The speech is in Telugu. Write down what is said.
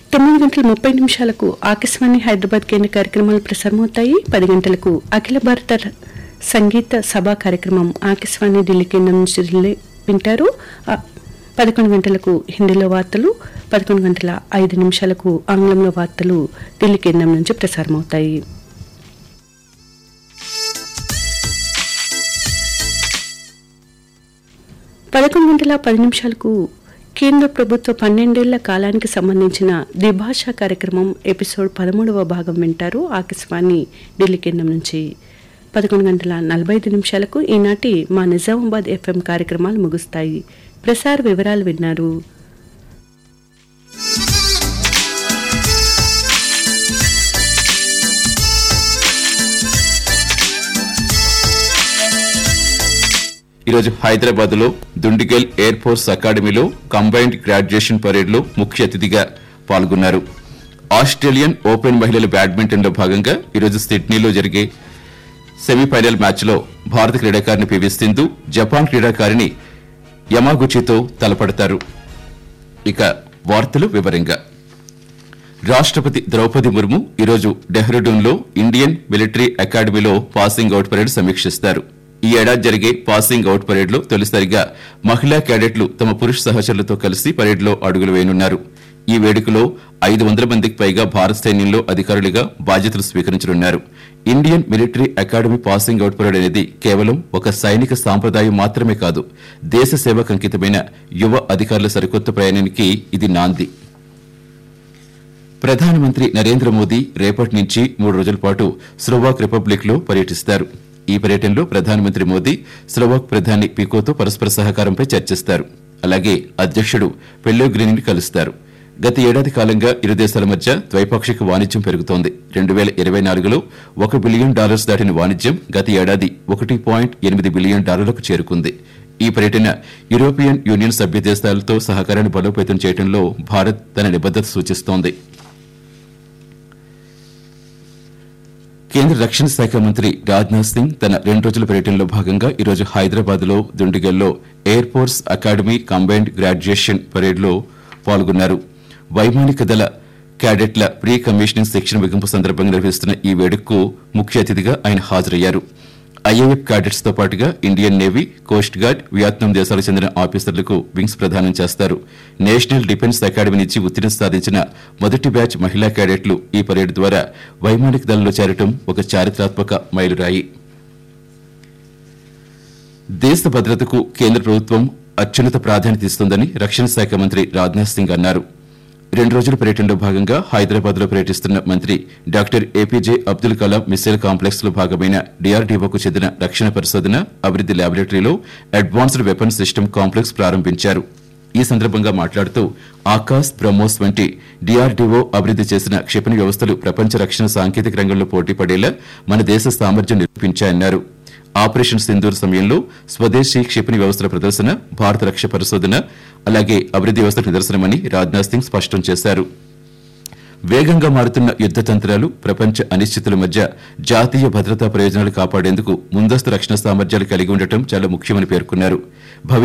తొమ్మిది గంటల ముప్పై నిమిషాలకు ఆకాశవాణి హైదరాబాద్ కేంద్ర కార్యక్రమాలు ప్రసారమవుతాయి పది గంటలకు అఖిల భారత ర- సంగీత సభా కార్యక్రమం ఆకాశవాణి ఢిల్లీ కేంద్రం నుంచి రిలే- వింటారు ఆ, పదకొండు గంటలకు హిందీలో వార్తలు పదకొండు గంటల ఐదు నిమిషాలకు ఆంగ్లంలో వార్తలు ఢిల్లీ కేంద్రం నుంచి ప్రసారమవుతాయి పదకొండు గంటల పది నిమిషాలకు కేంద్ర ప్రభుత్వ పన్నెండేళ్ల కాలానికి సంబంధించిన ద్విభాషా కార్యక్రమం ఎపిసోడ్ పదమూడవ భాగం వింటారు ఆకాశవాణి ఢిల్లీ కేంద్రం నుంచి పదకొండు గంటల నలభై ఐదు నిమిషాలకు ఈనాటి మా నిజామాబాద్ ఎఫ్ఎం కార్యక్రమాలు ముగుస్తాయి ప్రసార వివరాలు విన్నారు ఈరోజు హైదరాబాద్ లో దుండిగల్ ఎయిర్ ఫోర్స్ అకాడమీలో కంబైన్డ్ గ్రాడ్యుయేషన్ పరేడ్ లో ముఖ్య అతిథిగా పాల్గొన్నారు ఆస్ట్రేలియన్ ఓపెన్ మహిళల బ్యాడ్మింటన్ లో భాగంగా ఈరోజు సిడ్నీలో జరిగే సెమీఫైనల్ మ్యాచ్ లో భారత క్రీడాకారిణి పివి సింధు జపాన్ క్రీడాకారిణి యమాగుచితో తలపడతారు ఇక వార్తలు వివరంగా రాష్ట్రపతి ద్రౌపది ముర్ము ఈరోజు డెహ్రాడూన్ లో ఇండియన్ మిలిటరీ అకాడమీలో పాసింగ్ అవుట్ పరేడ్ సమీక్షిస్తారు ఈ ఏడాది జరిగే పాసింగ్ అవుట్ పరేడ్ లో తొలిసారిగా మహిళా క్యాడెట్లు తమ పురుష సహచరులతో కలిసి పరేడ్ లో అడుగులు వేయనున్నారు ఈ వేడుకలో ఐదు వందల మందికి పైగా భారత సైన్యంలో అధికారులుగా బాధ్యతలు స్వీకరించనున్నారు Indian military academy passing out parade అనేది కేవలం ఒక సైనిక సాంప్రదాయం మాత్రమే కాదు దేశ సేవకు అంకితమైన యువ అధికారుల సరికొత్త ప్రయాణానికి ఇది నాంది ప్రధానమంత్రి నరేంద్ర మోదీ రేపటి నుంచి మూడు రోజుల పాటు స్లోవాక్ రిపబ్లిక్ లో పర్యటిస్తారు ఈ పర్యటనలో ప్రధానమంత్రి మోదీ స్లోవాక్ ప్రధాని పికోతో పరస్పర సహకారంపై చర్చిస్తారు అలాగే అధ్యక్షుడు పెల్లోగ్రిని కలుస్తారు గత ఏడాది కాలంగా ఇరు దేశాల మధ్య ద్వైపాక్షిక వాణిజ్యం పెరుగుతోంది రెండు వేల ఇరవై నాలుగులో ఒక బిలియన్ డాలర్స్ దాటిన వాణిజ్యం గత ఏడాది ఒకటి పాయింట్ ఎనిమిది బిలియన్ డాలర్లకు చేరుకుంది ఈ పర్యటన యూరోపియన్ యూనియన్ సభ్య దేశాలతో సహకారాన్ని బలోపేతం చేయడంలో భారత్ తన నిబద్దత సూచిస్తోంది కేంద్ర రక్షణ శాఖ మంత్రి రాజ్నాథ్ సింగ్ తన రెండు రోజుల పర్యటనలో భాగంగా ఈరోజు హైదరాబాద్ లో దుండిగల్లో air force academy combined graduation parade లో పాల్గొన్నారు వైమానిక దళ క్యాడెట్ల ప్రీ కమిషనింగ్ శిక్షణ ముగింపు సందర్భంగా నిర్వహిస్తున్న ఈ వేడుకకు ముఖ్య అతిథిగా ఆయన హాజరయ్యారు ఐఏఎఫ్ క్యాడెట్స్ తో పాటుగా Indian navy coast guard Vietnam దేశాలకు చెందిన ఆఫీసర్లకు వింగ్స్ ప్రదానం చేస్తారు నేషనల్ డిఫెన్స్ అకాడమీ నుంచి ఉత్తీర్ణత సాధించిన మొదటి బ్యాచ్ మహిళా క్యాడెట్లు ఈ పరేడ్ ద్వారా వైమానిక దళంలో చేరటం ఒక చారిత్రాత్మక మైలురాయి దేశ భద్రతకు కేంద్ర ప్రభుత్వం అత్యున్నత ప్రాధాన్యత ఇస్తుందని రక్షణ శాఖ మంత్రి రాజ్నాథ్ సింగ్ అన్నారు రెండు రోజుల పర్యటనలో భాగంగా హైదరాబాద్ లో పర్యటిస్తున్న మంత్రి doctor APJ Abdul Kalam missile complex లో భాగమైన డీఆర్డీఓకు చెందిన రక్షణ పరిశోధన అభివృద్ది ల్యాబొరేటరీలో అడ్వాన్స్డ్ వెపన్ సిస్టమ్ కాంప్లెక్స్ ప్రారంభించారు ఈ సందర్భంగా మాట్లాడుతూ ఆకాశ్ బ్రహ్మోస్ వంటి డీఆర్డీఓ అభివృద్ది చేసిన క్షిపణి వ్యవస్థలు ప్రపంచ రక్షణ సాంకేతిక రంగంలో పోటీ పడేలా మన దేశ సామర్థ్యం నిరూపించాయన్నారు ఆపరేషన్ సింధూర్ సమయంలో స్వదేశీ క్షిపణి వ్యవస్థల ప్రదర్శన భారత రక్షణ పరిశోధన అలాగే అభివృద్ది వ్యవస్థకు నిదర్శనమని రాజ్నాథ్ సింగ్ స్పష్టం చేశారు వేగంగా మారుతున్న యుద్ద తంత్రాలు ప్రపంచ అనిశ్చితుల మధ్య జాతీయ భద్రతా ప్రయోజనాలు కాపాడేందుకు ముందస్తు రక్షణ సామర్థ్యాలు కలిగి ఉండటం చాలా ముఖ్యమని పేర్కొన్నారు భవి